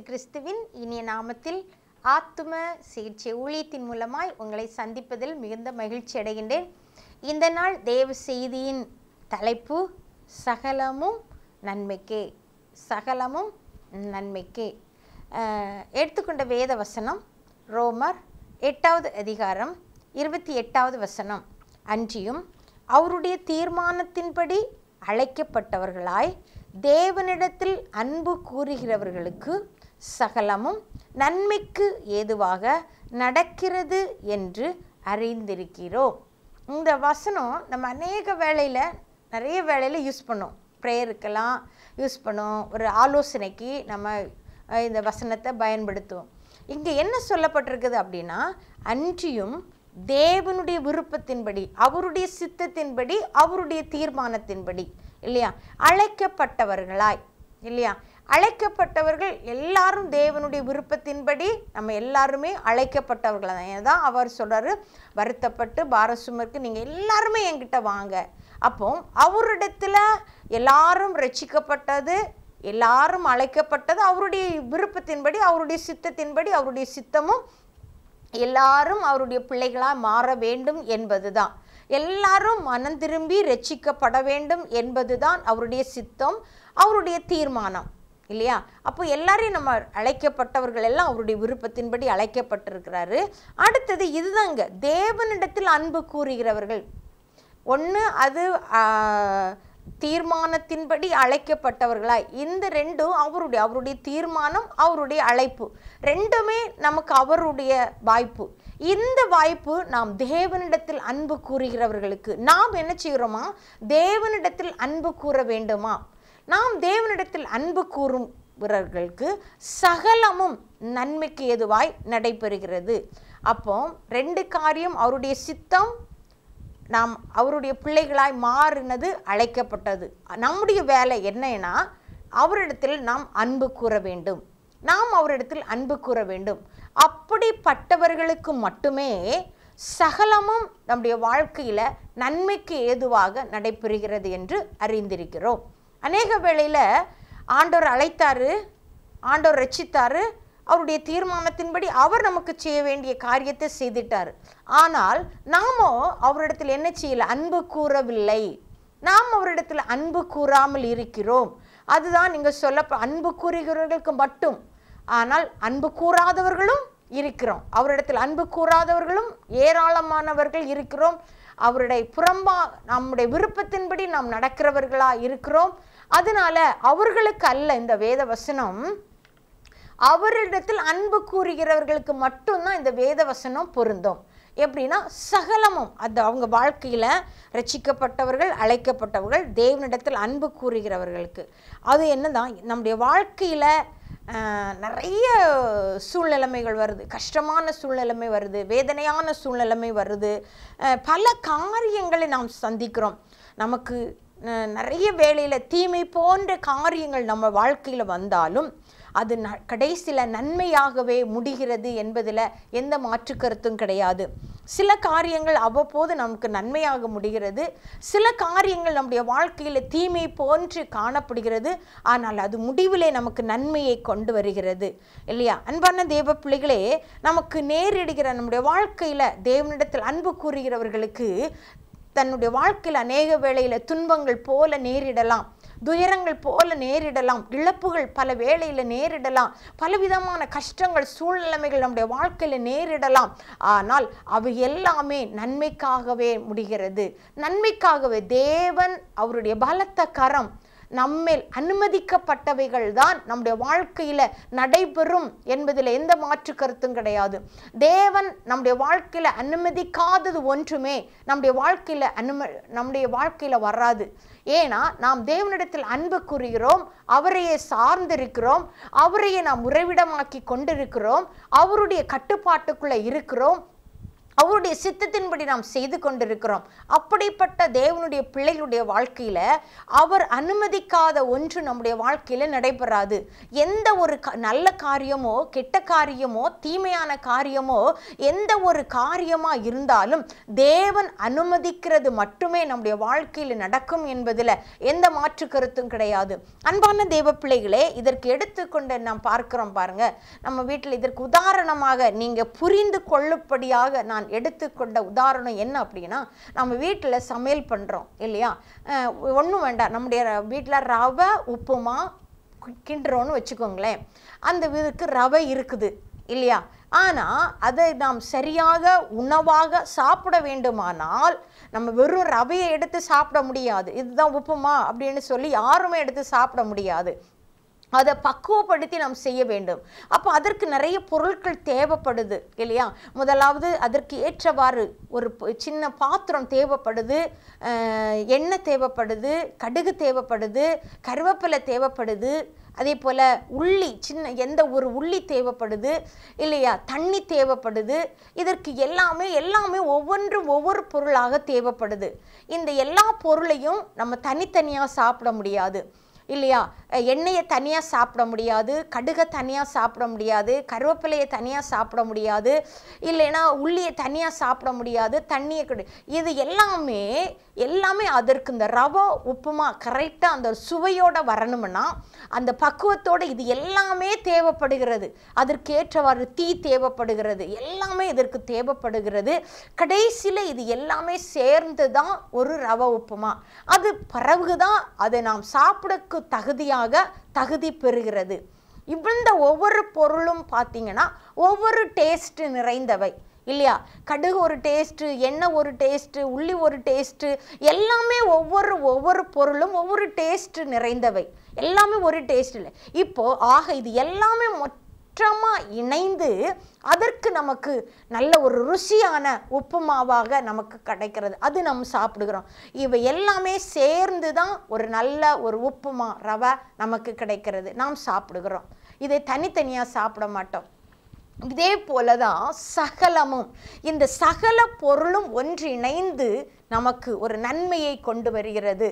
கிறிஸ்துவின் இனிய நாமத்தில் ஆத்தும சிகிச்சை ஊழியத்தின் மூலமாய் உங்களை சந்திப்பதில் மிகுந்த மகிழ்ச்சி அடைகின்றேன் இந்த நாள் தேவ செய்தியின் தலைப்பு சகலமும் நன்மைக்கே சகலமும் நன்மைக்கே அஹ், எடுத்துக்கொண்ட வேத வசனம் ரோமர் எட்டாவது அதிகாரம் இருபத்தி எட்டாவது வசனம் அன்றியும் அவருடைய தீர்மானத்தின்படி அழைக்கப்பட்டவர்களாய் தேவனிடத்தில் அன்பு கூறுகிறவர்களுக்கு சகலமும் நன்மைக்கு ஏதுவாக நடக்கிறது என்று அறிந்திருக்கிறோம் இந்த வசனம் நம்ம அநேக வேளையில் நிறைய வேளையில் யூஸ் பண்ணோம் ப்ரேயருக்கெல்லாம் யூஸ் பண்ணோம் ஒரு ஆலோசனைக்கு நம்ம அஹ், இந்த வசனத்தை பயன்படுத்துவோம் இங்கே என்ன சொல்லப்பட்டிருக்குது அப்படின்னா அன்றியும் தேவனுடைய விருப்பத்தின்படி அவருடைய சித்தத்தின்படி அவருடைய தீர்மானத்தின்படி இல்லையா அழைக்கப்பட்டவர்களாய் இல்லையா அழைக்கப்பட்டவர்கள் எல்லாரும் தேவனுடைய விருப்பத்தின்படி நம்ம எல்லாருமே அழைக்கப்பட்டவர்கள் தான் தான் அவர் சொல்றாரு வருத்தப்பட்டு பாரசுமருக்கு நீங்கள் எல்லாருமே என்கிட்ட வாங்க அப்போ அவரிடத்துல எல்லாரும் ரட்சிக்கப்பட்டது எல்லாரும் அழைக்கப்பட்டது அவருடைய விருப்பத்தின்படி அவருடைய சித்தத்தின்படி அவருடைய சித்தமும் எல்லாரும் அவருடைய பிள்ளைகளாக மாற வேண்டும் என்பதுதான் எல்லாரும் மனம் திரும்பி ரட்சிக்கப்பட வேண்டும் என்பதுதான் அவருடைய சித்தம் அவருடைய தீர்மானம் இல்லையா அப்போ எல்லாரையும் நம்ம அழைக்கப்பட்டவர்கள் எல்லாம் அவருடைய விருப்பத்தின்படி அழைக்கப்பட்டிருக்கிறாரு அடுத்தது இதுதாங்க தேவனிடத்தில் அன்பு கூறுகிறவர்கள் ஒன்று அது ஆ, தீர்மானத்தின்படி அழைக்கப்பட்டவர்களாய் இந்த ரெண்டும் அவருடைய அவருடைய தீர்மானம் அவருடைய அழைப்பு ரெண்டுமே நமக்கு அவருடைய வாய்ப்பு இந்த வாய்ப்பு நாம் தேவனிடத்தில் அன்பு கூறுகிறவர்களுக்கு நாம் என்ன செய்கிறோமா தேவனிடத்தில் அன்பு கூற வேண்டுமா நாம் தேவனிடத்தில் அன்பு கூறுகிறவர்களுக்கு சகலமும் நன்மைக்கு எதுவாய் நடைபெறுகிறது அப்போ ரெண்டு காரியம் அவருடைய சித்தம் நாம் அவருடைய பிள்ளைகளாய் மாறினது அழைக்கப்பட்டது நம்முடைய வேலை என்னன்னா அவரிடத்தில் நாம் அன்பு கூற வேண்டும் நாம் அவரிடத்தில் அன்பு கூற வேண்டும் அப்படிப்பட்டவர்களுக்கு மட்டுமே சகலமும் நம்முடைய வாழ்க்கையில் நன்மைக்கு ஏதுவாக நடைபெறுகிறது என்று அறிந்திருக்கிறோம் அநேக வேளையில் ஆண்டவர் அழைத்தாரு ஆண்டவர் ரட்சித்தாரு அவருடைய தீர்மானத்தின்படி அவர் நமக்கு செய்ய வேண்டிய காரியத்தை செய்துட்டார் ஆனால் நாமோ அவரிடத்தில் என்ன செய்யல அன்பு கூறவில்லை நாம் அவரிடத்தில் அன்பு கூறாமல் இருக்கிறோம் அதுதான் நீங்கள் சொல்ல அன்பு கூறுகிறவர்களுக்கு மட்டும் ஆனால் அன்பு கூறாதவர்களும் இருக்கிறோம் அவரிடத்தில் அன்பு கூறாதவர்களும் ஏராளமானவர்கள் இருக்கிறோம் அவருடைய புறம்பா நம்முடைய விருப்பத்தின்படி நாம் நடக்கிறவர்களா இருக்கிறோம் அதனால அவர்களுக்கு அல்ல இந்த வேத வசனம் அவரிடத்தில் அன்பு கூறுகிறவர்களுக்கு மட்டும்தான் இந்த வேத வசனம் பொருந்தும் எப்படின்னா சகலமும் அது அவங்க வாழ்க்கையில் ரட்சிக்கப்பட்டவர்கள் அழைக்கப்பட்டவர்கள் தேவனிடத்தில் அன்பு கூறுகிறவர்களுக்கு அது என்னதான் நம்முடைய வாழ்க்கையில் நிறைய சூழ்நிலைமைகள் வருது கஷ்டமான சூழ்நிலைமை வருது வேதனையான சூழ்நிலைமை வருது அஹ், பல காரியங்களை நாம் சந்திக்கிறோம் நமக்கு அஹ், நிறைய வேளையில் தீமை போன்ற காரியங்கள் நம்ம வாழ்க்கையில் வந்தாலும் அது ந கடைசியில் நன்மையாகவே முடிகிறது என்பதில் எந்த மாற்று கருத்தும் கிடையாது சில காரியங்கள் அவ்வப்போது நமக்கு நன்மையாக முடிகிறது சில காரியங்கள் நம்முடைய வாழ்க்கையில் தீமை போன்று காணப்படுகிறது ஆனால் அது முடிவிலே நமக்கு நன்மையை கொண்டு வருகிறது இல்லையா அன்பான தேவ பிள்ளைகளே நமக்கு நேரிடுகிற நம்முடைய வாழ்க்கையில் தேவனிடத்தில் அன்பு கூறுகிறவர்களுக்கு தன்னுடைய வாழ்க்கையில் அநேக வேளையில் துன்பங்கள் போல நேரிடலாம் துயரங்கள் போல நேரிடலாம் இழப்புகள் பல வேளையில் நேரிடலாம் பலவிதமான கஷ்டங்கள் சூழ்நிலைமைகள் நம்முடைய வாழ்க்கையில் நேரிடலாம் ஆனால் அவை எல்லாமே நன்மைக்காகவே முடிகிறது நன்மைக்காகவே தேவன் அவருடைய பலத்த கரம் நம்மேல் அனுமதிக்கப்பட்டவைகள் தான் நம்முடைய வாழ்க்கையில் நடைபெறும் என்பதில் எந்த மாற்று கருத்தும் கிடையாது தேவன் நம்முடைய வாழ்க்கையில் அனுமதிக்காதது ஒன்றுமே நம்முடைய வாழ்க்கையில் அனும நம்முடைய வாழ்க்கையில் வராது ஏன்னா நாம் தேவனிடத்தில் அன்பு கூறுகிறோம் அவரையே சார்ந்திருக்கிறோம் அவரையே நாம் உறைவிடமாக்கி கொண்டிருக்கிறோம் அவருடைய கட்டுப்பாட்டுக்குள்ளே இருக்கிறோம் அவருடைய சித்தத்தின்படி நாம் செய்து கொண்டிருக்கிறோம் அப்படிப்பட்ட தேவனுடைய பிள்ளைகளுடைய வாழ்க்கையில அவர் அனுமதிக்காத ஒன்று நம்முடைய வாழ்க்கையில நடைபெறாது எந்த ஒரு க- நல்ல காரியமோ கெட்ட காரியமோ தீமையான காரியமோ எந்த ஒரு காரியமா இருந்தாலும் தேவன் அனுமதிக்கிறது மட்டுமே நம்முடைய வாழ்க்கையில் நடக்கும் என்பதில் எந்த மாற்று கருத்தும் கிடையாது அன்பான தேவ பிள்ளைகளே இதற்கு எடுத்துக்கொண்டு நாம் பார்க்கிறோம் பாருங்க நம்ம வீட்டில் இதற்கு உதாரணமாக நீங்க புரிந்து கொள்ளும்படியாக நான் எடுத்துக்கொண்ட உதாரணம் என்ன அப்படின்னா நம்ம வீட்டில் சமையல் பண்றோம் இல்லையா ஒன்றும் வேண்டாம் நம்முடைய வீட்டில் ரவை உப்புமா கி- கிண்டுறோன்னு வச்சுக்கோங்களேன் அந்த இதுக்கு ரவை இருக்குது இல்லையா ஆனால் அதை நாம் சரியாக உணவாக சாப்பிட வேண்டுமானால் நம்ம வெறும் ரவையை எடுத்து சாப்பிட முடியாது இதுதான் உப்புமா அப்படின்னு சொல்லி யாருமே எடுத்து சாப்பிட முடியாது அதை பக்குவப்படுத்தி நாம் செய்ய வேண்டும் அப்போ அதற்கு நிறைய பொருட்கள் தேவைப்படுது இல்லையா முதலாவது அதற்கு ஏற்றவாறு ஒரு ப- சின்ன பாத்திரம் தேவைப்படுது அஹ், எண்ணெய் தேவைப்படுது கடுகு தேவைப்படுது கருவேப்பிலை தேவைப்படுது அதே போல் உள்ளி சின்ன எந்த ஒரு உள்ளி தேவைப்படுது இல்லையா தண்ணி தேவைப்படுது இதற்கு எல்லாமே எல்லாமே ஒவ்வொன்றும் ஒவ்வொரு பொருளாக தேவைப்படுது இந்த எல்லா பொருளையும் நம்ம தனித்தனியாக சாப்பிட முடியாது இல்லையா அஹ் எண்ணெயை தனியாக சாப்பிட முடியாது கடுகை தனியாக சாப்பிட முடியாது கருவேப்பிலையை தனியாக சாப்பிட முடியாது இல்லைன்னா உள்ளியை தனியாக சாப்பிட முடியாது தண்ணியை கடு இது எல்லாமே எல்லாமே அதற்கு இந்த ரவை உப்புமா கரெக்டாக அந்த சுவையோட வரணும்னா அந்த பக்குவத்தோட இது எல்லாமே தேவைப்படுகிறது அதற்கேற்றவாறு தீ தேவைப்படுகிறது எல்லாமே இதற்கு தேவைப்படுகிறது கடைசியில் இது எல்லாமே சேர்ந்து தான் ஒரு ரவை உப்புமா அது பிறகுதான் அதை நாம் சாப்பிடக்கு தகுதியாக தகுதி பெறுகிறது இந்த ஒவ்வொரு பொருளும் பார்த்தீங்கன்னா ஒவ்வொரு டேஸ்ட் நிறைந்தவை இல்லையா கடுகு ஒரு டேஸ்ட்டு எண்ணெய் ஒரு டேஸ்ட்டு உள்ளி ஒரு டேஸ்ட்டு எல்லாமே ஒவ்வொரு ஒவ்வொரு பொருளும் ஒவ்வொரு டேஸ்ட் நிறைந்தவை எல்லாமே ஒரு டேஸ்ட் இல்லை இப்போ ஆக இது எல்லாமே மொற்றமாக இணைந்து அதற்கு நமக்கு நல்ல ஒரு ருசியான உப்புமாவாக நமக்கு கிடைக்கிறது அது நம்ம சாப்பிடுகிறோம் இவை எல்லாமே சேர்ந்து தான் ஒரு நல்ல ஒரு உப்புமா ரவை நமக்கு கிடைக்கிறது நாம் சாப்பிடுகிறோம் இதை தனித்தனியாக சாப்பிட மாட்டோம் இதே போல தான் சகலமும் இந்த சகல பொருளும் ஒன்றிணைந்து நமக்கு ஒரு நன்மையை கொண்டு வருகிறது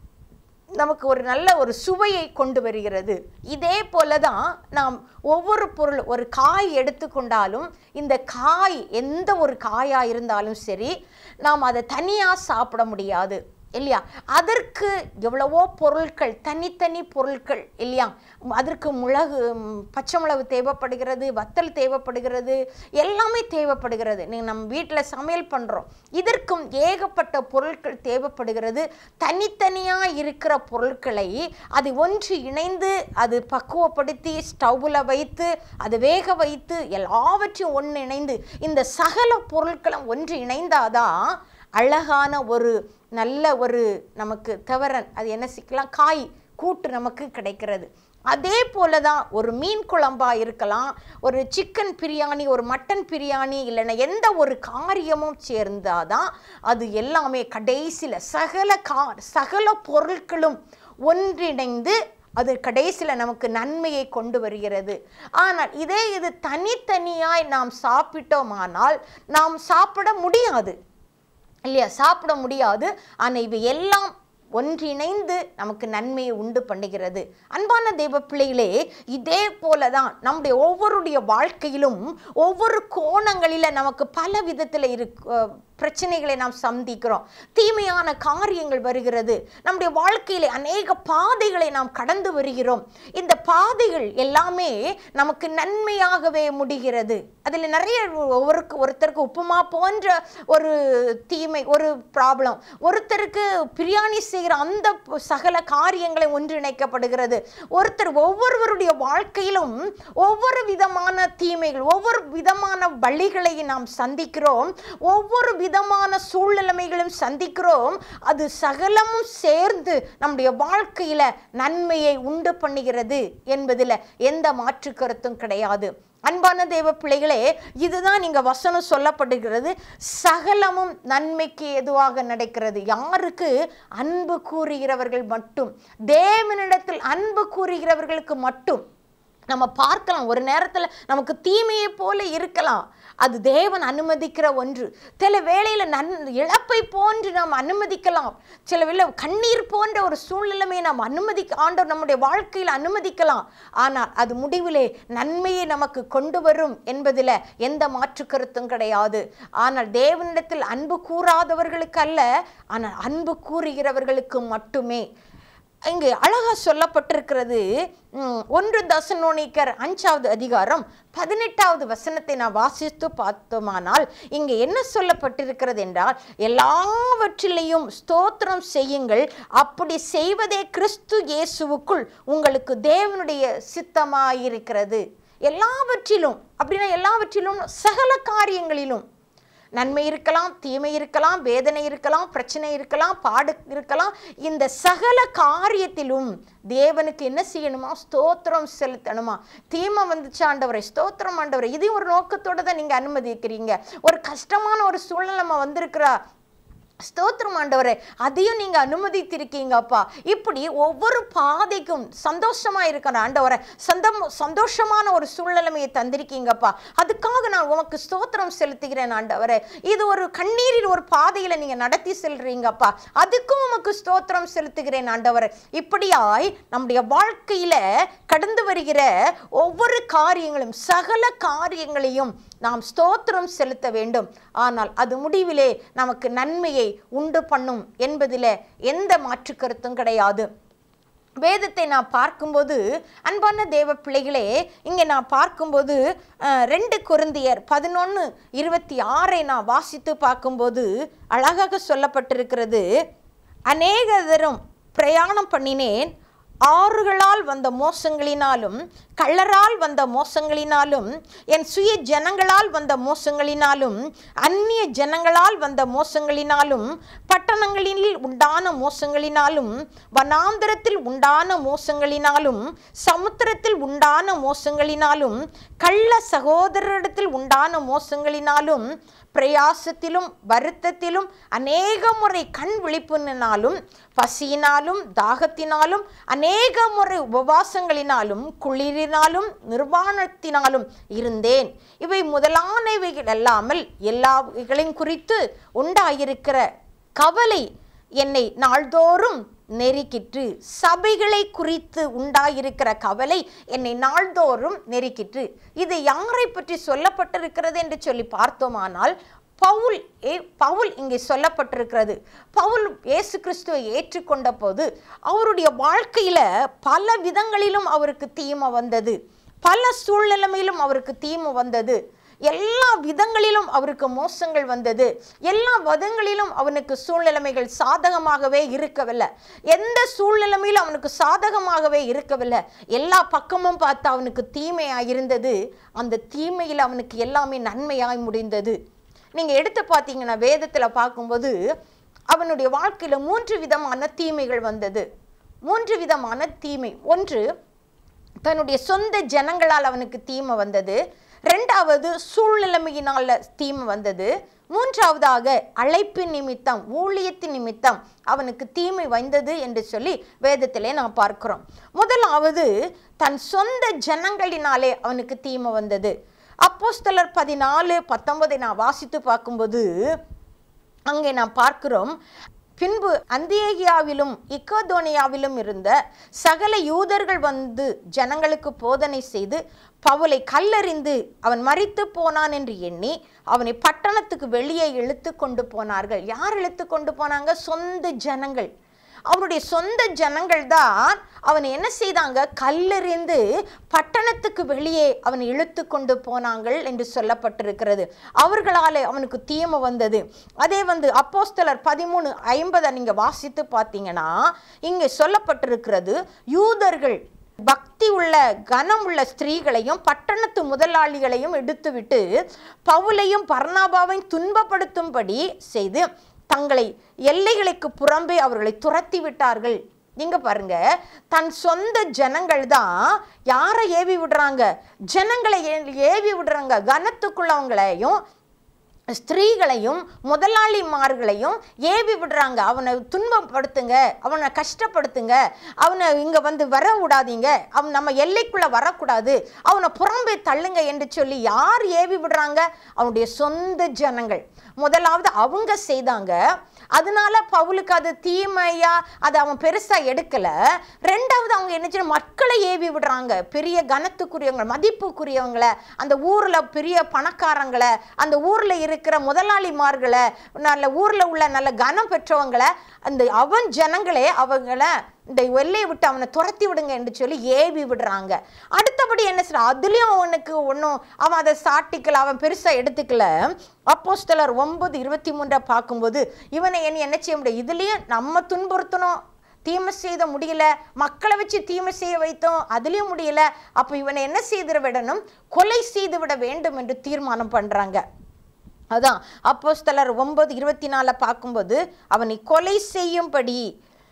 நமக்கு ஒரு நல்ல ஒரு சுவையை கொண்டு வருகிறது இதே போல தான் நாம் ஒவ்வொரு பொருள் ஒரு காய் எடுத்துக்கொண்டாலும் இந்த காய் எந்த ஒரு காயாக இருந்தாலும் சரி நாம் அதை தனியாக சாப்பிட முடியாது இல்லையா அதற்கு எவ்வளவோ பொருட்கள் தனித்தனி பொருட்கள் இல்லையா அதற்கு மிளகு ம், பச்சை மிளகு தேவைப்படுகிறது வத்தல் தேவைப்படுகிறது எல்லாமே தேவைப்படுகிறது நீங்கள் நம்ம வீட்டில் சமையல் பண்ணுறோம் இதற்கும் ஏகப்பட்ட பொருட்கள் தேவைப்படுகிறது தனித்தனியாக இருக்கிற பொருட்களை அது ஒன்று இணைந்து அது பக்குவப்படுத்தி ஸ்டவ்வில் வைத்து அது வேக வைத்து எல்லாவற்றையும் ஒன்று இணைந்து இந்த சகல பொருட்களும் ஒன்று இணைந்தாதான் அழகான ஒரு நல்ல ஒரு நமக்கு தவறன் அது என்ன சிக்கலாம் காய் கூட்டு நமக்கு கிடைக்கிறது அதே போல தான் ஒரு மீன் குழம்பா இருக்கலாம் ஒரு சிக்கன் பிரியாணி ஒரு மட்டன் பிரியாணி இல்லைன்னா எந்த ஒரு காரியமும் சேர்ந்தாதான் அது எல்லாமே கடைசியில் சகல கா சகல பொருட்களும் ஒன்றிணைந்து அது கடைசியில் நமக்கு நன்மையை கொண்டு வருகிறது ஆனால் இதே இது தனித்தனியாய் நாம் சாப்பிட்டோமானால் நாம் சாப்பிட முடியாது இல்லையா சாப்பிட முடியாது ஆனால் இவை எல்லாம் ஒன்றிணைந்து நமக்கு நன்மையை உண்டு பண்ணுகிறது அன்பான தெய்வ பிள்ளைகளே இதே போல தான் நம்முடைய ஒவ்வொருடைய வாழ்க்கையிலும் ஒவ்வொரு கோணங்களில் நமக்கு பல விதத்தில் இருக்கு பிரச்சனைகளை நாம் சந்திக்கிறோம் தீமையான காரியங்கள் வருகிறது நம்முடைய வாழ்க்கையிலே அநேக பாதைகளை நாம் கடந்து வருகிறோம் இந்த பாதைகள் எல்லாமே நமக்கு நன்மையாகவே முடிகிறது அதில் நிறைய ஒவ்வொருக்கு ஒருத்தருக்கு உப்புமா போன்ற ஒரு தீமை ஒரு ப்ராப்ளம் ஒருத்தருக்கு பிரியாணி செய்கிற அந்த ப- சகல காரியங்களை ஒன்றிணைக்கப்படுகிறது ஒருத்தர் ஒவ்வொருவருடைய வாழ்க்கையிலும் ஒவ்வொரு விதமான தீமைகள் ஒவ்வொரு விதமான வழிகளை நாம் சந்திக்கிறோம் ஒவ்வொரு விதமான சூழ்நிலைமைகளும் சந்திக்கிறோம் அது சகலமும் சேர்ந்து நம்முடைய வாழ்க்கையில நன்மையை உண்டு பண்ணுகிறது என்பதில் எந்த மாற்று கருத்தும் கிடையாது அன்பான தேவ பிள்ளைகளே இதுதான் இங்க வசனம் சொல்லப்படுகிறது சகலமும் நன்மைக்கு எதுவாக நடக்கிறது யாருக்கு அன்பு கூறுகிறவர்கள் மட்டும் தேவனிடத்தில் அன்பு கூறுகிறவர்களுக்கு மட்டும் நம்ம பார்க்கலாம் ஒரு நேரத்தில் நமக்கு தீமையை போல இருக்கலாம் அது தேவன் அனுமதிக்கிற ஒன்று சில வேளையில் நன் இழப்பை போன்று நாம் அனுமதிக்கலாம் சில வேளை கண்ணீர் போன்ற ஒரு சூழ்நிலைமையை நாம் அனுமதி ஆண்டவர் நம்முடைய வாழ்க்கையில் அனுமதிக்கலாம் ஆனால் அது முடிவிலே நன்மையை நமக்கு கொண்டு வரும் என்பதில் எந்த மாற்று கருத்தும் கிடையாது ஆனால் தேவனிடத்தில் அன்பு கூறாதவர்களுக்கு அல்ல ஆனால் அன்பு கூறுகிறவர்களுக்கு மட்டுமே இங்கு அழகா சொல்லப்பட்டிருக்கிறது ம், ஒன்று தசனோனிக்கர் அஞ்சாவது அதிகாரம் பதினெட்டாவது வசனத்தை நான் வாசித்து பார்த்தோமானால் இங்கே என்ன சொல்லப்பட்டிருக்கிறது என்றால் எல்லாவற்றிலையும் ஸ்தோத்திரம் செய்யுங்கள் அப்படி செய்வதே கிறிஸ்து இயேசுவுக்குள் உங்களுக்கு தேவனுடைய சித்தமாயிருக்கிறது எல்லாவற்றிலும் அப்படின்னா எல்லாவற்றிலும் சகல காரியங்களிலும் நன்மை இருக்கலாம் தீமை இருக்கலாம் வேதனை இருக்கலாம் பிரச்சனை இருக்கலாம் பாடு இருக்கலாம் இந்த சகல காரியத்திலும் தேவனுக்கு என்ன செய்யணுமா ஸ்தோத்திரம் செலுத்தணுமா தீமை வந்துச்சு ஆண்டவரை ஸ்தோத்திரம் ஆண்டவரை இதையும் ஒரு நோக்கத்தோட தான் நீங்கள் அனுமதிக்கிறீங்க ஒரு கஷ்டமான ஒரு சூழ்நிலைமை வந்திருக்கிறா ஸ்தோத்திரம் ஆண்டவரே அதையும் நீங்க அனுமதித்திருக்கீங்கப்பா இப்படி ஒவ்வொரு பாதைக்கும் சந்தோஷமா இருக்கிற ஆண்டவரை சந்தம் சந்தோஷமான ஒரு சூழ்நிலைமையை தந்திருக்கீங்கப்பா அதுக்காக நான் உமக்கு ஸ்தோத்திரம் செலுத்துகிறேன் ஆண்டவரே இது ஒரு கண்ணீரில் ஒரு பாதையில நீங்க நடத்தி செல்றீங்கப்பா அதுக்கும் உமக்கு ஸ்தோத்திரம் செலுத்துகிறேன் ஆண்டவரே இப்படியாய் நம்முடைய வாழ்க்கையில கடந்து வருகிற ஒவ்வொரு காரியங்களும் சகல காரியங்களையும் நாம் ஸ்தோத்திரம் செலுத்த வேண்டும் ஆனால் அது முடிவிலே நமக்கு நன்மையை உண்டு பண்ணும் என்பதில் எந்த மாற்று கருத்தும் கிடையாது வேதத்தை நான் பார்க்கும்போது அன்பான தேவ பிள்ளைகளே இங்கே நான் பார்க்கும்போது அஹ், ரெண்டு கொருந்தியர் பதினொன்று இருபத்தி ஆறை நான் வாசித்து பார்க்கும்போது அழகாக சொல்லப்பட்டிருக்கிறது அநேக தரம் பிரயாணம் பண்ணினேன் ஆறுகளால் வந்த மோசங்களினாலும் கள்ளரால் வந்த மோசங்களினாலும் என் சுய ஜனங்களால் வந்த மோசங்களினாலும் அந்நிய ஜனங்களால் வந்த மோசங்களினாலும் பட்டணங்களில் உண்டான மோசங்களினாலும் வனாந்தரத்தில் உண்டான மோசங்களினாலும் சமுத்திரத்தில் உண்டான மோசங்களினாலும் கள்ள சகோதரரிடத்தில் உண்டான மோசங்களினாலும் பிரயாசத்திலும் வருத்தத்திலும் அநேக முறை கண் விழிப்பினாலும் பசியினாலும் தாகத்தினாலும் அநேக முறை உபவாசங்களினாலும் குளிரினாலும் நிர்வாணத்தினாலும் இருந்தேன் இவை முதலானவைகள் அல்லாமல் எல்லாவைகளையும் குறித்து உண்டாயிருக்கிற கவலை என்னை நாள்தோறும் நெருக்கிற்று சபைகளை குறித்து உண்டாயிருக்கிற கவலை என்னை நாள்தோறும் நெருக்கிற்று இது யாரை பற்றி சொல்லப்பட்டிருக்கிறது என்று சொல்லி பார்த்தோமானால் பவுல் ஏ பவுல் இங்கே சொல்லப்பட்டிருக்கிறது பவுல் இயேசு கிறிஸ்துவை ஏற்றுக்கொண்ட போது அவருடைய வாழ்க்கையில பல விதங்களிலும் அவருக்கு தீமை வந்தது பல சூழ்நிலைமையிலும் அவருக்கு தீமை வந்தது எல்லா விதங்களிலும் அவருக்கு மோசங்கள் வந்தது எல்லா விதங்களிலும் அவனுக்கு சூழ்நிலைமைகள் சாதகமாகவே இருக்கவில்லை எந்த சூழ்நிலைமையிலும் அவனுக்கு சாதகமாகவே இருக்கவில்லை எல்லா பக்கமும் பார்த்து அவனுக்கு தீமையாக இருந்தது அந்த தீமையில் அவனுக்கு எல்லாமே நன்மையாய் முடிந்தது நீங்கள் எடுத்து பார்த்தீங்கன்னா வேதத்தில் பார்க்கும்போது அவனுடைய வாழ்க்கையில் மூன்று விதமான தீமைகள் வந்தது மூன்று விதமான தீமை ஒன்று தன்னுடைய சொந்த ஜனங்களால் அவனுக்கு தீமை வந்தது ரெண்டாவது சூழ்நிலைமையினால தீமை வந்தது மூன்றாவதாக அழைப்பின் நிமித்தம் ஊழியத்தின் நிமித்தம் அவனுக்கு தீமை வந்தது என்று சொல்லி வேதத்திலே நாம் பார்க்கிறோம் முதலாவது தன் சொந்த ஜனங்களினாலே அவனுக்கு தீமை வந்தது அப்போஸ்தலர் பதினாலு பத்தொன்பதை நான் வாசித்து பார்க்கும்போது அங்கே நாம் பார்க்கிறோம் பின்பு அந்தியேகியாவிலும் இக்கோதோனியாவிலும் இருந்த சகல யூதர்கள் வந்து ஜனங்களுக்கு போதனை செய்து பவுலை கல்லறிந்து அவன் மரித்து போனான் என்று எண்ணி அவனை பட்டணத்துக்கு வெளியே இழுத்து கொண்டு போனார்கள் யார் இழுத்து கொண்டு போனாங்க சொந்த ஜனங்கள் அவனுடைய சொந்த ஜனங்கள் தான் அவனை என்ன செய்தாங்க கல்லெறிந்து பட்டணத்துக்கு வெளியே அவனை இழுத்து கொண்டு போனாங்கள் என்று சொல்லப்பட்டிருக்கிறது அவர்களாலே அவனுக்கு தீமை வந்தது அதே வந்து அப்போஸ்தலர் பதிமூணு ஐம்பதை நீங்க வாசித்து பார்த்தீங்கன்னா இங்கே சொல்லப்பட்டிருக்கிறது யூதர்கள் பக்தி உள்ள கனம் உள்ள ஸ்திரீகளையும் பட்டணத்து முதலாளிகளையும் எடுத்துவிட்டு பவுலையும் பர்ணாபாவையும் துன்பப்படுத்தும்படி செய்து தங்களை எல்லைகளுக்கு புறம்பே அவர்களை துரத்தி விட்டார்கள் நீங்க பாருங்க தன் சொந்த ஜனங்கள் தான் யாரை ஏவி விடுறாங்க ஜனங்களை ஏ- ஏவி விடுறாங்க கனத்துக்குள்ளவங்களையும் ஸ்திரீகளையும் முதலாளிமார்களையும் ஏவி விடுறாங்க அவனை துன்பப்படுத்துங்க அவனை கஷ்டப்படுத்துங்க அவனை இங்கே வந்து வர விடாதீங்க அவன் நம்ம எல்லைக்குள்ளே வரக்கூடாது அவனை புறம்பே தள்ளுங்க என்று சொல்லி யார் ஏவி விடுறாங்க அவனுடைய சொந்த ஜனங்கள் முதலாவது அவங்க செய்தாங்க அதனால பவுலுக்கு அது தீமையா அதை அவன் பெருசா எடுக்கல ரெண்டாவது அவங்க என்ன செய்ய மக்களை ஏவி விடுறாங்க பெரிய கனத்துக்குரியவங்க மதிப்புக்குரியவங்களை அந்த ஊர்ல பெரிய பணக்காரங்களை அந்த ஊர்ல இருக்கிற முதலாளிமார்களை நல்ல ஊர்ல உள்ள நல்ல கனம் பெற்றவங்களை அந்த அவன் ஜனங்களே அவங்கள இந்த எல்லையை விட்டு அவனை துரத்தி விடுங்க என்று சொல்லி ஏவி விடுறாங்க அடுத்தபடி என்ன செய்ய அதுலேயும் அவனுக்கு ஒன்றும் அவன் அதை சாட்டிக்கல அவன் பெருசாக எடுத்துக்கல அப்போஸ்தலர் ஒன்பது இருபத்தி மூன்றை பார்க்கும்போது இவனை என்ன என்ன செய்ய முடியும் இதுலேயும் நம்ம துன்புறுத்தணும் தீமை செய்த முடியல மக்களை வச்சு தீமை செய்ய வைத்தோம் அதுலேயும் முடியல அப்போ இவனை என்ன செய்து விடணும் கொலை செய்து விட வேண்டும் என்று தீர்மானம் பண்ணுறாங்க அதான் அப்போஸ்தலர் ஒன்பது இருபத்தி நாலை பார்க்கும்போது அவனை கொலை செய்யும்படி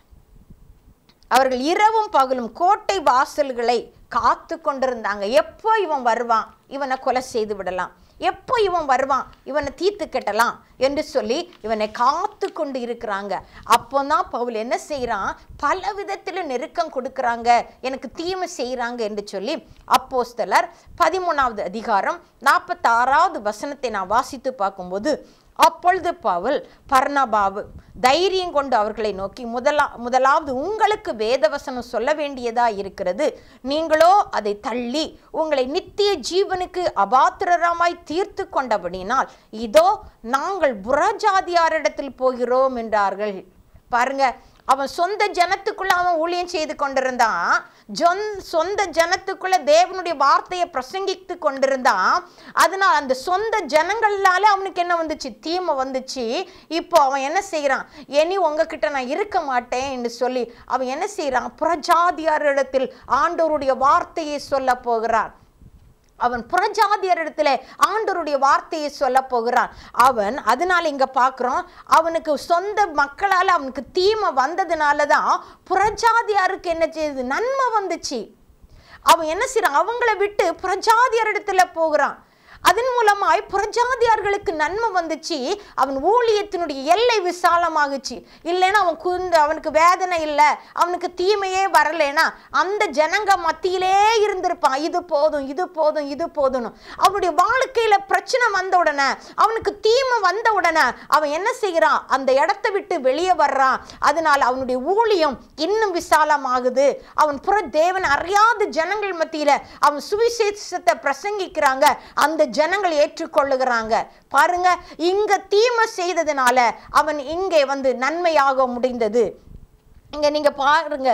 அவர்கள் இரவும் பகலும் கோட்டை வாசல்களை காத்து கொண்டிருந்தாங்க எப்போ இவன் வருவான் இவனை கொலை செய்து விடலாம் எப்போ இவன் வருவான் இவனை தீர்த்து கட்டலாம் என்று சொல்லி இவனை காத்து கொண்டு இருக்கிறாங்க அப்போ தான் பவுல் என்ன செய்கிறான் பல விதத்தில் நெருக்கம் கொடுக்குறாங்க எனக்கு தீமை செய்கிறாங்க என்று சொல்லி அப்போஸ்தலர் பதிமூணாவது அதிகாரம் நாற்பத்தாறாவது வசனத்தை நான் வாசித்து பார்க்கும்போது அப்பொழுது பவுல் பர்ணபாவு தைரியம் கொண்டு அவர்களை நோக்கி முதலா முதலாவது உங்களுக்கு வேதவசனம் சொல்ல வேண்டியதா இருக்கிறது நீங்களோ அதை தள்ளி உங்களை நித்திய ஜீவனுக்கு அபாத்திரமாய் தீர்த்து கொண்டபடினால் இதோ நாங்கள் புறஜாதியாரிடத்தில் போகிறோம் என்றார்கள் பாருங்க அவன் சொந்த ஜனத்துக்குள்ள அவன் ஊழியம் செய்து கொண்டிருந்தான் ஜொன் சொந்த ஜனத்துக்குள்ள தேவனுடைய வார்த்தையை பிரசங்கித்து கொண்டிருந்தான் அதனால் அந்த சொந்த ஜனங்களால அவனுக்கு என்ன வந்துச்சு தீமை வந்துச்சு இப்போ அவன் என்ன செய்கிறான் இனி உங்ககிட்ட நான் இருக்க மாட்டேன் என்று சொல்லி அவன் என்ன செய்கிறான் புறஜாதியாரிடத்தில் ஆண்டவருடைய வார்த்தையை சொல்ல போகிறான் அவன் புறஜாதியரிடத்துல ஆண்டவருடைய வார்த்தையை சொல்ல போகிறான் அவன் அதனால இங்க பார்க்குறோம் அவனுக்கு சொந்த மக்களால் அவனுக்கு தீமை வந்ததுனால தான் புறஜாதியாருக்கு என்ன செய்யுது நன்மை வந்துச்சு அவன் என்ன செய்யறான் அவங்கள விட்டு புறஜாதியரிடத்துல போகிறான் அதன் மூலமாய் புறஜாதியார்களுக்கு நன்மை வந்துச்சு அவன் ஊழியத்தினுடைய எல்லை விசாலமாகுச்சு இல்லைன்னா அவன் குந்த அவனுக்கு வேதனை இல்லை அவனுக்கு தீமையே வரலைன்னா அந்த ஜனங்க மத்தியிலே இருந்திருப்பான் இது போதும் இது போதும் இது போதும்னு அவனுடைய வாழ்க்கையில பிரச்சனை வந்த உடனே அவனுக்கு தீமை வந்த உடனே அவன் என்ன செய்கிறான் அந்த இடத்த விட்டு வெளியே வர்றான் அதனால் அவனுடைய ஊழியம் இன்னும் விசாலமாகுது அவன் புற தேவன் அறியாத ஜனங்கள் மத்தியில அவன் சுவிசேஷத்தை பிரசங்கிக்கிறாங்க அந்த ஜனங்கள் ஏற்றுக்கொள்ளுகிறாங்க பாருங்க இங்க தீமை செய்ததுனால அவன் இங்கே வந்து நன்மையாக முடிந்தது இங்க நீங்க பாருங்க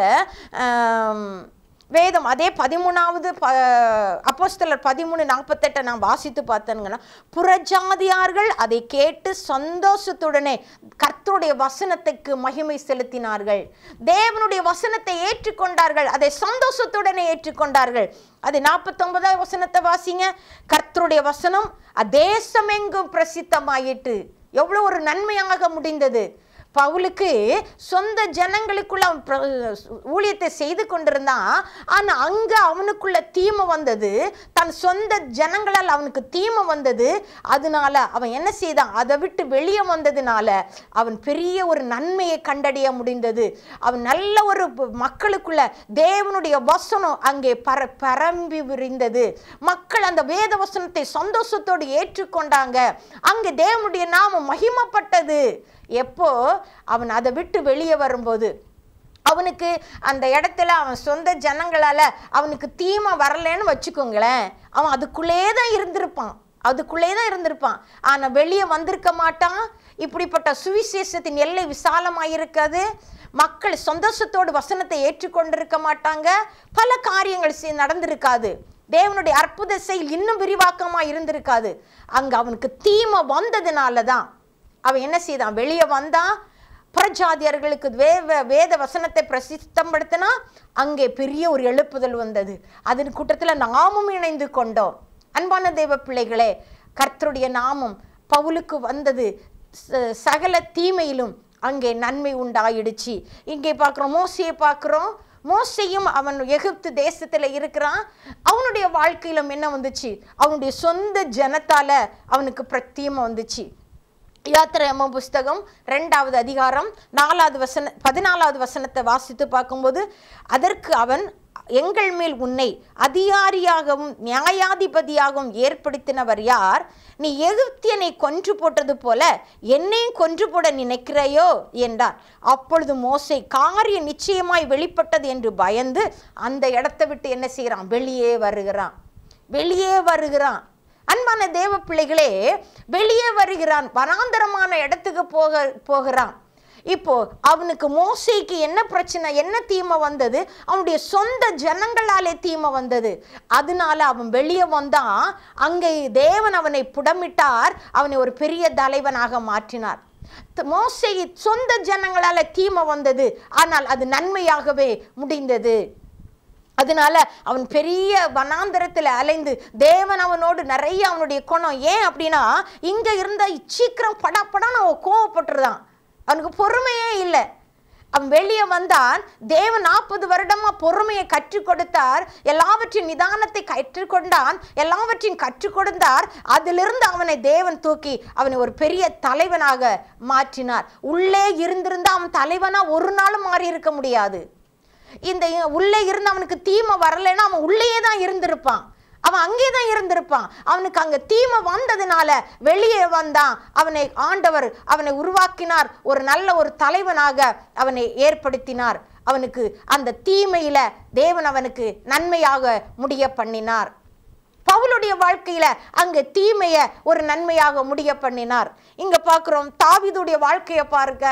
ஆம், வேதம் அதே பதிமூணாவது ப அப்போஸ்தலர் பதிமூணு நாற்பத்தெட்டை நான் வாசித்து பார்த்தேங்கன்னா புறஜாதியார்கள் அதை கேட்டு சந்தோஷத்துடனே கர்த்தருடைய வசனத்துக்கு மகிமை செலுத்தினார்கள் தேவனுடைய வசனத்தை ஏற்றுக்கொண்டார்கள் அதை சந்தோஷத்துடனே ஏற்றுக்கொண்டார்கள் அது நாற்பத்தொன்பதாவது வசனத்தை வாசிங்க கர்த்தருடைய வசனம் அதேசமெங்கும் பிரசித்தமாயிட்டு எவ்வளோ ஒரு நன்மையாக முடிந்தது பவுலுக்கு சொந்த ஜனங்களுக்குள்ள அவன் பிர- ஊழியத்தை செய்து கொண்டிருந்தான் ஆனால் அங்கே அவனுக்குள்ள தீமை வந்தது தன் சொந்த ஜனங்களால் அவனுக்கு தீமை வந்தது அதனால அவன் என்ன செய்தான் அதை விட்டு வெளியே வந்ததுனால அவன் பெரிய ஒரு நன்மையை கண்டடைய முடிந்தது அவன் நல்ல ஒரு ப- மக்களுக்குள்ள தேவனுடைய வசனம் அங்கே பர பரம்பி விரிந்தது மக்கள் அந்த வேத வசனத்தை சந்தோஷத்தோடு ஏற்றுக்கொண்டாங்க அங்கே தேவனுடைய நாமம் மகிமைப்பட்டது எப்போ அவன் அதை விட்டு வெளியே வரும்போது அவனுக்கு அந்த இடத்துல அவன் சொந்த ஜனங்களால் அவனுக்கு தீமை வரலைன்னு வச்சுக்கோங்களேன் அவன் அதுக்குள்ளே தான் இருந்திருப்பான் அதுக்குள்ளே தான் இருந்திருப்பான் ஆனால் வெளியே வந்திருக்க மாட்டான் இப்படிப்பட்ட சுவிசேஷத்தின் எல்லை விசாலமாக இருக்காது மக்கள் சந்தோஷத்தோடு வசனத்தை ஏற்றுக்கொண்டிருக்க மாட்டாங்க பல காரியங்கள் செய்- நடந்திருக்காது தேவனுடைய அற்புத செயல் இன்னும் விரிவாக்கமாக இருந்திருக்காது அங்கே அவனுக்கு தீமை வந்ததுனால தான் அவன் என்ன செய்தான் வெளியே வந்தான் புறஜாதியர்களுக்கு வேத வேத வசனத்தை பிரசித்தப்படுத்தினா அங்கே பெரிய ஒரு எழுப்புதல் வந்தது அதன் கூட்டத்தில் நாமும் இணைந்து கொண்டோம் அன்பான தேவ பிள்ளைகளே கர்த்தருடைய நாமம் பவுலுக்கு வந்தது ச- சகல தீமையிலும் அங்கே நன்மை உண்டாயிடுச்சு இங்கே பார்க்குறோம் மோசையை பார்க்குறோம் மோசையும் அவன் எகிப்து தேசத்தில் இருக்கிறான் அவனுடைய வாழ்க்கையிலும் என்ன வந்துச்சு அவனுடைய சொந்த ஜனத்தால அவனுக்கு பிரத்தியமா வந்துச்சு யாத்திரையம்ம புஸ்தகம் ரெண்டாவது அதிகாரம் நாலாவது வசன பதினாலாவது வசனத்தை வாசித்து பார்க்கும்போது அதற்கு அவன் எங்கள் மேல் உன்னை அதிகாரியாகவும் நியாயாதிபதியாகவும் ஏற்படுத்தினவர் யார் நீ எகிப்தியனை கொன்று போட்டது போல என்னையும் கொன்று போட நினைக்கிறாயோ என்றார் அப்பொழுது மோசை காரியம் நிச்சயமாய் வெளிப்பட்டது என்று பயந்து அந்த இடத்தை விட்டு என்ன செய்கிறான் வெளியே வருகிறான் வெளியே வருகிறான் அன்பான தேவ பிள்ளைகளே வெளியே வருகிறான் வனாந்தரமான இடத்துக்கு போக போகிறான் இப்போ அவனுக்கு மோசைக்கு என்ன பிரச்சனை என்ன தீமை வந்தது அவனுடைய சொந்த ஜனங்களாலே தீமை வந்தது அதனால அவன் வெளியே வந்தான் அங்கே தேவன் அவனை புடமிட்டார் அவனை ஒரு பெரிய தலைவனாக மாற்றினார் த- மோசை சொந்த ஜனங்களால தீமை வந்தது ஆனால் அது நன்மையாகவே முடிந்தது அதனால அவன் பெரிய வனாந்தரத்தில் அலைந்து தேவன் அவனோடு நிறைய அவனுடைய குணம் ஏன் அப்படின்னா இங்க இருந்த சீக்கிரம் படப்படான்னு அவன் கோவப்பட்டுருதான் அவனுக்கு பொறுமையே இல்லை அவன் வெளியே வந்தான் தேவன் நாற்பது வருடமா பொறுமையை கற்றுக் கொடுத்தார் எல்லாவற்றையும் நிதானத்தை கற்றுக்கொண்டான் எல்லாவற்றையும் கற்றுக் கொடுத்தார் அதிலிருந்து அவனை தேவன் தூக்கி அவனை ஒரு பெரிய தலைவனாக மாற்றினார் உள்ளே இருந்திருந்தா அவன் தலைவனா ஒரு நாளும் மாறி இருக்க முடியாது இந்த உள்ளே இருந்து அவனுக்கு தீமை வரலைன்னா அவன் உள்ளேயே தான் இருந்திருப்பான் அவன் அங்கே தான் இருந்திருப்பான் அவனுக்கு அங்கே தீமை வந்ததுனால வெளியே வந்தான் அவனை ஆண்டவர் அவனை உருவாக்கினார் ஒரு நல்ல ஒரு தலைவனாக அவனை ஏற்படுத்தினார் அவனுக்கு அந்த தீமையில தேவன் அவனுக்கு நன்மையாக முடிய பண்ணினார் பவுலுடைய வாழ்க்கையில அங்க தீமைய ஒரு நன்மையாக முடிய பண்ணினார் இங்க பார்க்கிறோம் தாவீதுடைய வாழ்க்கையை பாருங்க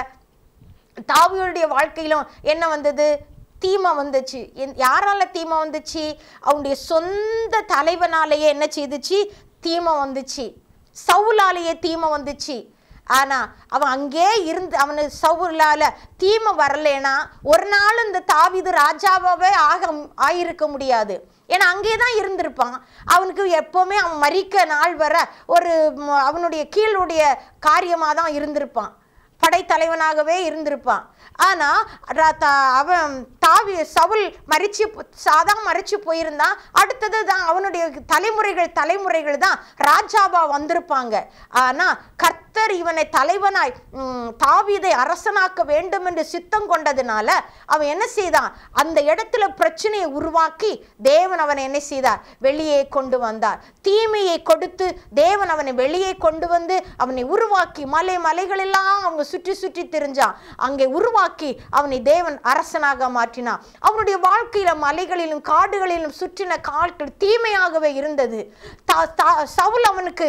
தாவீதுடைய வாழ்க்கையிலும் என்ன வந்தது தீமை வந்துச்சு என்- யாரால தீமை வந்துச்சு அவனுடைய சொந்த தலைவனாலேயே என்ன செய்துச்சு தீமை வந்துச்சு சவுலாலேயே தீமை வந்துச்சு ஆனா அவன் அங்கே இருந்து அவனு சவுலால தீமை வரலேனா ஒரு நாள் இந்த தாவீது ராஜாவாவே ஆக ஆயிருக்க முடியாது ஏன்னா அங்கே தான் இருந்திருப்பான் அவனுக்கு எப்போவுமே அவன் மறிக்க நாள் வர ஒரு ம், அவனுடைய கீழுடைய காரியமாக தான் இருந்திருப்பான் படைத்தலைவனாகவே இருந்திருப்பான் ஆனா ர- த- அவன் தாவி சவுல் மறிச்சு போ- சாதா மறிச்சு போயிருந்தான் அடுத்தது தான் அவனுடைய தலைமுறைகள் தலைமுறைகள் தான் ராஜாவா வந்திருப்பாங்க ஆனா கர்த்தர் இவனை தலைவனாய் ம், தாவீதை அரசனாக்க வேண்டும் என்று சித்தம் கொண்டதுனால அவன் என்ன செய்தான் அந்த இடத்துல பிரச்சனையை உருவாக்கி தேவன் அவனை என்ன செய்தார் வெளியே கொண்டு வந்தார் தீமையை கொடுத்து தேவன் அவனை வெளியே கொண்டு வந்து அவனை உருவாக்கி மலை மலைகளெல்லாம் அவங்க சுற்றி சுற்றி திரிஞ்சான் அங்கே உருவாக்கி அவனை தேவன் அரசனாக மாற்றினான் அவனுடைய வாழ்க்கையில மலைகளிலும் காடுகளிலும் சுற்றின கால்கள் தீமையாகவே இருந்தது தா- தா- சவுல் அவனுக்கு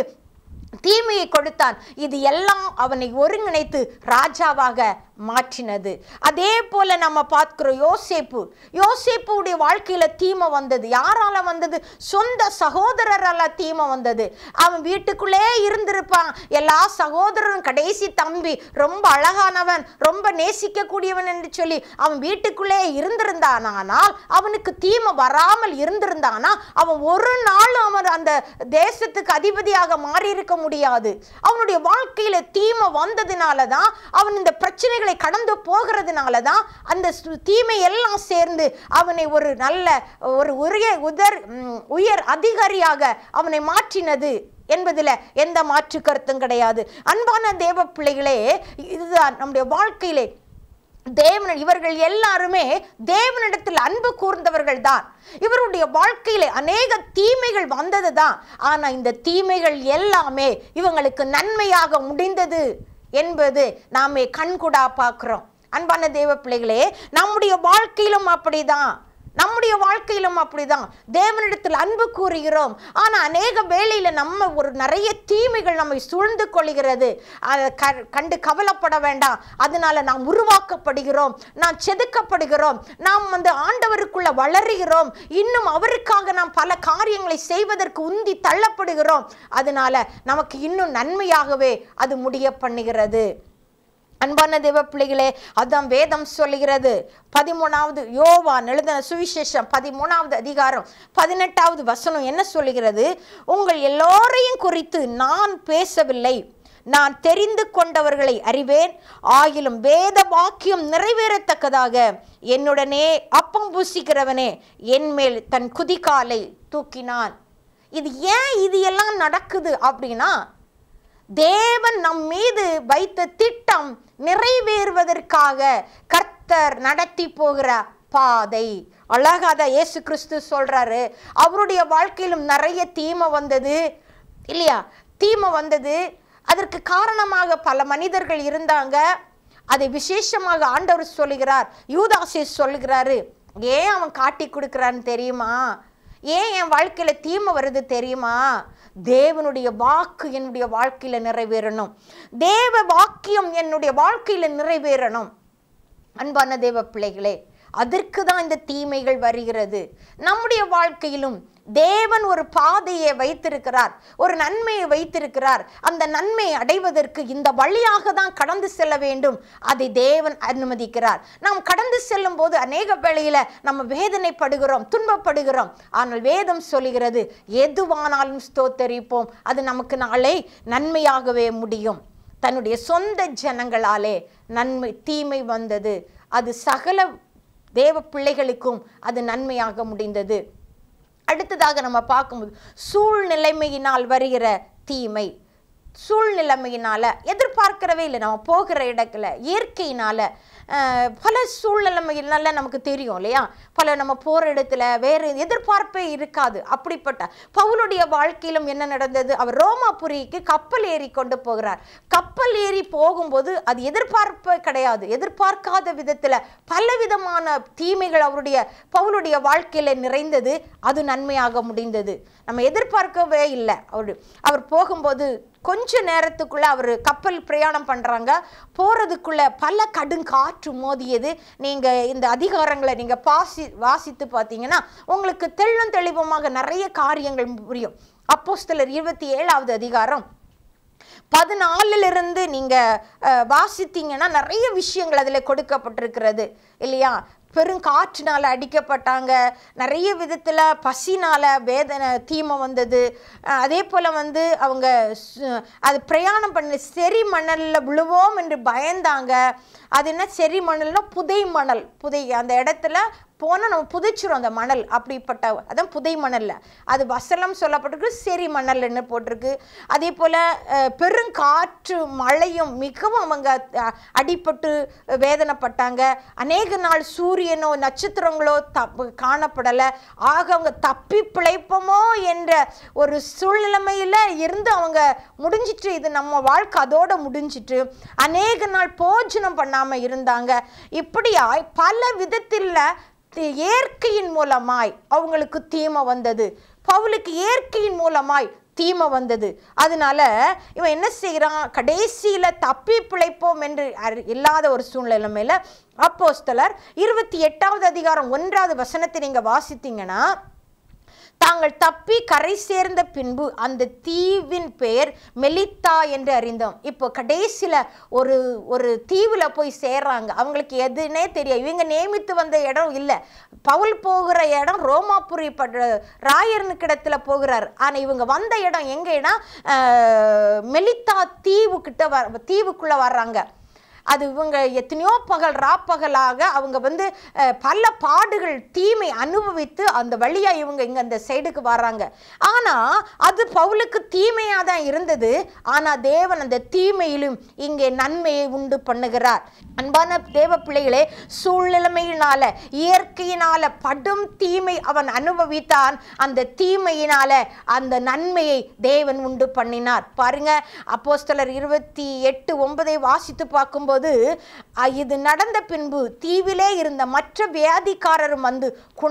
தீமையை கொடுத்தான் இது எல்லாம் அவனை ஒருங்கிணைத்து ராஜாவாக மாற்றினது அதே போல நம்ம பார்க்கிறோம் யோசேப்பு யோசேப்புடைய வாழ்க்கையில தீமை வந்தது யாரால வந்தது சொந்த சகோதரரால தீமை வந்தது அவன் வீட்டுக்குள்ளே இருந்திருப்பான் எல்லா சகோதரரும் கடைசி தம்பி ரொம்ப அழகானவன் ரொம்ப நேசிக்கக்கூடியவன் என்று சொல்லி அவன் வீட்டுக்குள்ளே இருந்திருந்தான் ஆனால் அவனுக்கு தீமை வராமல் இருந்திருந்தானா அவன் ஒரு நாள் அவன் அந்த தேசத்துக்கு அதிபதியாக மாறி இருக்க முடியாது அவனுடைய வாழ்க்கையில தீமை வந்ததுனால தான் அவன் இந்த பிரச்சனைகளை கடந்து போகிறதுனால தான் அந்த சு- தீமை எல்லாம் சேர்ந்து அவனை ஒரு நல்ல ஒரு உரிய உதர் ம், உயர் அதிகாரியாக அவனை மாற்றினது என்பதில் எந்த மாற்று கருத்தும் கிடையாது அன்பான தேவ பிள்ளைகளே இதுதான் நம்முடைய வாழ்க்கையிலே தேவன் இவர்கள் எல்லாருமே தேவனிடத்தில் அன்பு கூர்ந்தவர்கள் தான் இவருடைய வாழ்க்கையில அநேக தீமைகள் வந்தது தான் ஆனா இந்த தீமைகள் எல்லாமே இவங்களுக்கு நன்மையாக முடிந்தது என்பது நாமே கண்கூடா பார்க்கிறோம் அன்பான தேவ பிள்ளைகளே நம்முடைய வாழ்க்கையிலும் அப்படிதான் நம்முடைய வாழ்க்கையிலும் அப்படிதான் தேவனிடத்தில் அன்பு கூறுகிறோம் ஆனா அநேக வேளையில நம்ம ஒரு நிறைய தீமைகள் நம்மை சூழ்ந்து கொள்கிறது அதை க- கண்டு கவலைப்பட வேண்டாம் அதனால நாம் உருவாக்கப்படுகிறோம் நாம் செதுக்கப்படுகிறோம் நாம் வந்து ஆண்டவருக்குள்ள வளருகிறோம் இன்னும் அவருக்காக நாம் பல காரியங்களை செய்வதற்கு உந்தி தள்ளப்படுகிறோம் அதனால நமக்கு இன்னும் நன்மையாகவே அது முடிய பண்ணுகிறது அன்பான தேவ பிள்ளைகளே அதான் வேதம் சொல்லுகிறது பதிமூணாவது யோவான் எழுதின சுவிசேஷம் பதிமூணாவது அதிகாரம் பதினெட்டாவது வசனம் என்ன சொல்லுகிறது உங்கள் எல்லோரையும் குறித்து நான் பேசவில்லை நான் தெரிந்து கொண்டவர்களை அறிவேன் ஆகிலும் வேத வாக்கியம் நிறைவேறத்தக்கதாக என்னுடனே அப்பம் பூசிக்கிறவனே என்மேல் தன் குதிகாலை தூக்கினான் இது ஏன் இது எல்லாம் நடக்குது அப்படின்னா தேவன் நம் மீது வைத்த திட்டம் நிறைவேறுவதற்காக கர்த்தர் நடத்தி போகிற பாதை அழகாத இயேசு கிறிஸ்து சொல்றாரு அவருடைய வாழ்க்கையிலும் நிறைய தீமை வந்தது இல்லையா தீமை வந்தது அதற்கு காரணமாக பல மனிதர்கள் இருந்தாங்க அதை விசேஷமாக ஆண்டவர் சொல்லுகிறார் யூதாசே சொல்லுகிறாரு ஏன் அவன் காட்டி கொடுக்குறான்னு தெரியுமா ஏன் என் வாழ்க்கையில தீமை வருது தெரியுமா தேவனுடைய வாக்கு என்னுடைய வாழ்க்கையில நிறைவேறணும் தேவ வாக்கியம் என்னுடைய வாழ்க்கையில நிறைவேறணும் அன்பான தேவ பிள்ளைகளே அதற்கு தான் இந்த தீமைகள் வருகிறது நம்முடைய வாழ்க்கையிலும் தேவன் ஒரு பாதையை வைத்திருக்கிறார் ஒரு நன்மையை வைத்திருக்கிறார் அந்த நன்மையை அடைவதற்கு இந்த வழியாக தான் கடந்து செல்ல வேண்டும் அதை தேவன் அனுமதிக்கிறார் நாம் கடந்து செல்லும் போது அநேக வேளையில நம்ம வேதனைப்படுகிறோம் துன்பப்படுகிறோம் ஆனால் வேதம் சொல்லுகிறது எதுவானாலும் ஸ்தோத்தரிப்போம் அது நமக்கு நாளை நன்மையாகவே முடியும் தன்னுடைய சொந்த ஜனங்களாலே நன்மை தீமை வந்தது அது சகல தேவ பிள்ளைகளுக்கும் அது நன்மையாக முடிந்தது அடுத்ததாக நம்ம பார்க்கும்போது சூழ்நிலைமையினால் வருகிற தீமை சூழ்நிலைமையினால எதிர்பார்க்கிறவே இல்லை நம்ம போகிற இடத்துல இயற்கையினால அஹ், பல சூழ்நிலைமையினால நமக்கு தெரியும் இல்லையா பல நம்ம போகிற இடத்துல வேறு எதிர்பார்ப்பே இருக்காது அப்படிப்பட்ட பவுலுடைய வாழ்க்கையிலும் என்ன நடந்தது அவர் ரோமாபுரிக்கு கப்பல் ஏறி கொண்டு போகிறார் கப்பல் ஏறி போகும்போது அது எதிர்பார்ப்பே கிடையாது எதிர்பார்க்காத விதத்தில் பலவிதமான தீமைகள் அவருடைய பவுலுடைய வாழ்க்கையில் நிறைந்தது அது நன்மையாக முடிந்தது நம்ம எதிர்பார்க்கவே இல்லை அவர் அவர் போகும்போது கொஞ்ச நேரத்துக்குள்ள அவர் கப்பல் பிரயாணம் பண்றாங்க போறதுக்குள்ள பல கடுங்காற்று மோதியது நீங்க இந்த அதிகாரங்களை நீங்க பாசி வாசித்து பார்த்தீங்கன்னா உங்களுக்கு தெள்ளும் தெளிவுமாக நிறைய காரியங்கள் புரியும் அப்போஸ்தலர் இருபத்தி ஏழாவது அதிகாரம் பதினாலுல இருந்து நீங்க அஹ், வாசித்தீங்கன்னா நிறைய விஷயங்கள் அதுல கொடுக்கப்பட்டிருக்கிறது இல்லையா பெருங்காற்றினால அடிக்கப்பட்டாங்க நிறைய விதத்துல பசினால வேதனை தீமை வந்தது அஹ், அதே போல வந்து அவங்க சு- அது பிரயாணம் பண்ணி செரி மணல்ல விழுவோம் என்று பயந்தாங்க அது என்ன செரி மணல்னா புதை மணல் புதை அந்த இடத்துல போனால் நம்ம புதைச்சிரும் அந்த மணல் அப்படிப்பட்ட அதான் புதை மணல்ல அது வசலம் சொல்லப்பட்டிருக்கு செரி மணல்னு போட்டிருக்கு அதே போல் பெருங்காற்று மழையும் மிகவும் அவங்க அஹ், அடிபட்டு வேதனைப்பட்டாங்க அநேக நாள் சூரியனோ நட்சத்திரங்களோ தப்பு காணப்படலை ஆக அவங்க தப்பி பிழைப்போமோ என்ற ஒரு சூழ்நிலைமையில் இருந்து அவங்க முடிஞ்சிட்டு இது நம்ம வாழ்க்கை அதோட முடிஞ்சிட்டு அநேக நாள் போஜனம் பண்ணாமல் இருந்தாங்க இப்படியாய் பல விதத்தில் தி- இயற்கையின் மூலமாய் அவங்களுக்கு தீமை வந்தது பவுலுக்கு இயற்கையின் மூலமாய் தீமை வந்தது அதனால இவன் என்ன செய்கிறான் கடைசியில தப்பி பிழைப்போம் என்று அறி- இல்லாத ஒரு சூழ்நிலைமையில அப்போஸ்தலர் இருபத்தி எட்டாவது அதிகாரம் ஒன்றாவது வசனத்தை நீங்க வாசித்தீங்கன்னா தாங்கள் தப்பி கரை சேர்ந்த பின்பு அந்த தீவின் பெயர் மெலித்தா என்று அறிந்தோம் இப்போ கடைசியில் ஒரு ஒரு தீவில் போய் சேர்றாங்க அவங்களுக்கு எதுனே தெரியும் இவங்க நியமித்து வந்த இடம் இல்லை பவுல் போகிற இடம் ரோமாபுரி பட ராயர்னுக்கு இடத்துல போகிறார் ஆனால் இவங்க வந்த இடம் எங்கன்னா அஹ், மெலித்தா தீவுக்கிட்ட வ தீவுக்குள்ளே வர்றாங்க அது இவங்க எத்தனையோ பகல் ராப்பகலாக அவங்க வந்து அஹ், பல பாடுகள் தீமை அனுபவித்து அந்த வழியாக இவங்க இங்கே அந்த சைடுக்கு வர்றாங்க ஆனால் அது பவுலுக்கு தீமையாக தான் இருந்தது ஆனால் தேவன் அந்த தீமையிலும் இங்கே நன்மையை உண்டு பண்ணுகிறார் அன்பான தேவ பிள்ளைகளே சூழ்நிலைமையினால இயற்கையினால படும் தீமை அவன் அனுபவித்தான் அந்த தீமையினால அந்த நன்மையை தேவன் உண்டு பண்ணினார் பாருங்க அப்போஸ்தலர் இருபத்தி எட்டு ஒன்பதை வாசித்து பார்க்கும்போது அ, இது நடந்த பின்பு தீவிலே இருந்த மற்ற வியாதிக்காரரும் வந்து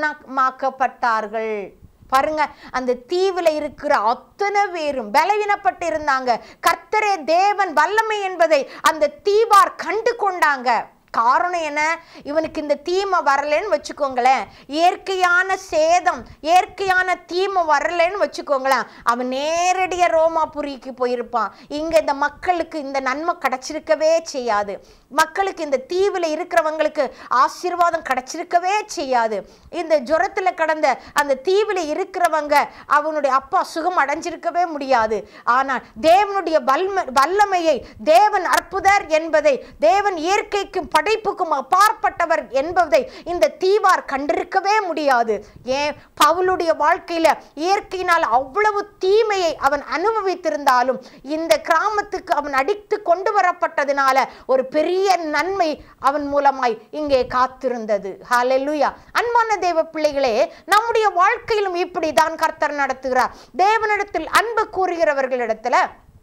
குணமாக்கப்பட்டார்கள் பாருங்க அந்த தீவுல இருக்கிற அத்தனை பேரும் பலவீனப்பட்டு இருந்தாங்க கர்த்தரே தேவன் வல்லமை என்பதை அந்த தீவார் கண்டு கொண்டாங்க காரணம் என்ன இவனுக்கு இந்த தீமை வரலன்னு வச்சுக்கோங்களேன் இயற்கையான சேதம் இயற்கையான தீமை வரலன்னு வச்சுக்கோங்களேன் அவன் நேரடியாக ரோமாபுரிக்கு போயிருப்பான் இங்கே இந்த மக்களுக்கு இந்த நன்மை கிடைச்சிருக்கவே செய்யாது மக்களுக்கு இந்த தீவில் இருக்கிறவங்களுக்கு ஆசீர்வாதம் கிடைச்சிருக்கவே செய்யாது இந்த ஜுரத்தில் கடந்த அந்த தீவில் இருக்கிறவங்க அவனுடைய அப்பா சுகம் அடைஞ்சிருக்கவே முடியாது ஆனால் தேவனுடைய வல்ம வல்லமையை தேவன் அற்புதர் என்பதை தேவன் இயற்கைக்கும் படைப்புக்கும் அப்பாற்பட்டவர் என்பதை இந்த தீவார் கண்டிருக்கவே முடியாது ஏன் பவுலுடைய வாழ்க்கையில இயற்கையினால் அவ்வளவு தீமையை அவன் அனுபவித்திருந்தாலும் இந்த கிராமத்துக்கு அவன் அடித்து கொண்டு வரப்பட்டதினால ஒரு பெரிய நன்மை அவன் மூலமாய் இங்கே காத்திருந்தது ஹalleluya அன்பான தேவ பிள்ளைகளே நம்முடைய வாழ்க்கையிலும் இப்படிதான் கர்த்தர் நடத்துகிறார் தேவனிடத்தில் அன்பு கூறுகிறவர்களிடத்துல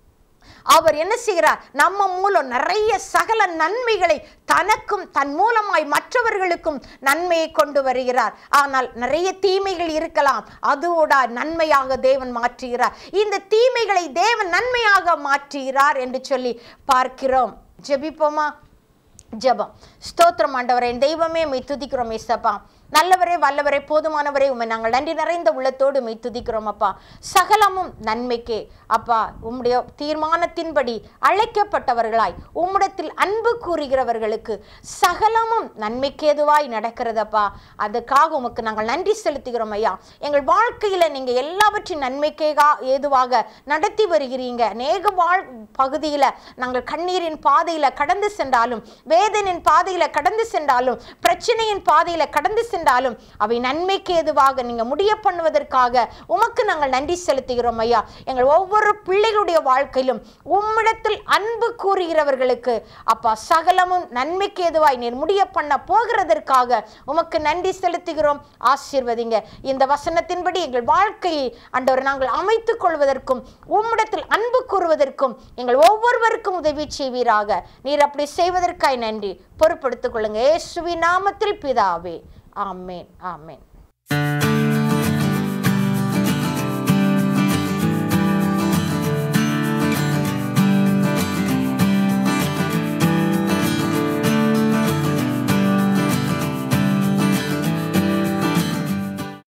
அவர் என்ன செய்கிறார் நம்ம மூலம் நிறைய சகல நன்மைகளை தனக்கும் தன் மூலமாய் மற்றவர்களுக்கும் நன்மையை கொண்டு வருகிறார் ஆனால் நிறைய தீமைகள் இருக்கலாம் அதோட நன்மையாக தேவன் மாற்றுகிறார் இந்த தீமைகளை தேவன் நன்மையாக மாற்றுகிறார் என்று சொல்லி பார்க்கிறோம் ஜெபிப்போமா ஜெபம் ஸ்தோத்திரம் ஆண்டவரே என் தெய்வமே மெய் துதிக்கிறோம் ஏசப்பா நல்லவரே வல்லவரே போதுமானவரே உண்மை நாங்கள் நன்றி நிறைந்த உள்ளத்தோடு மெய் துதிக்கிறோம் அப்பா சகலமும் நன்மைக்கே அப்பா உம்முடைய தீர்மானத்தின்படி அழைக்கப்பட்டவர்களாய் உம்மிடத்தில் அன்பு கூறுகிறவர்களுக்கு சகலமும் நன்மைக்கேதுவாய் நடக்கிறதப்பா அதுக்காக உமக்கு நாங்கள் நன்றி செலுத்துகிறோம் ஐயா எங்கள் வாழ்க்கையில் நீங்கள் எல்லாவற்றின் நன்மைக்கேகா ஏதுவாக நடத்தி வருகிறீங்க அநேக வாழ் பகுதியில் நாங்கள் கண்ணீரின் பாதையில் கடந்து சென்றாலும் வேதனின் பாதையில் கடந்து சென்றாலும் பிரச்சனையின் பாதையில் கடந்து சென்றாலும் அவை நன்மைக்கு ஏதுவாக நீங்கள் முடிய பண்ணுவதற்காக உமக்கு நாங்கள் நன்றி செலுத்துகிறோம் ஐயா எங்கள் ஒவ்வொரு பிள்ளைகளுடைய வாழ்க்கையிலும் உம்மிடத்தில் அன்பு கூறுகிறவர்களுக்கு அப்பா சகலமும் நன்மைக்கு ஏதுவாய் நீர் முடிய பண்ண போகிறதற்காக உமக்கு நன்றி செலுத்துகிறோம் ஆசீர்வதிங்க இந்த வசனத்தின்படி எங்கள் வாழ்க்கையை ஆண்டவர் நாங்கள் அமைத்துக் கொள்வதற்கும் உம்மிடத்தில் அன்பு கூறுவதற்கும் எங்கள் ஒவ்வொருவருக்கும் உதவி செய்வீராக நீர் அப்படி செய்வதற்காய் நன்றி பொறுப்படுத்திக் கொள்ளுங்க இயேசுவின் நாமத்தில் பிதாவே ஆமேன் ஆமேன்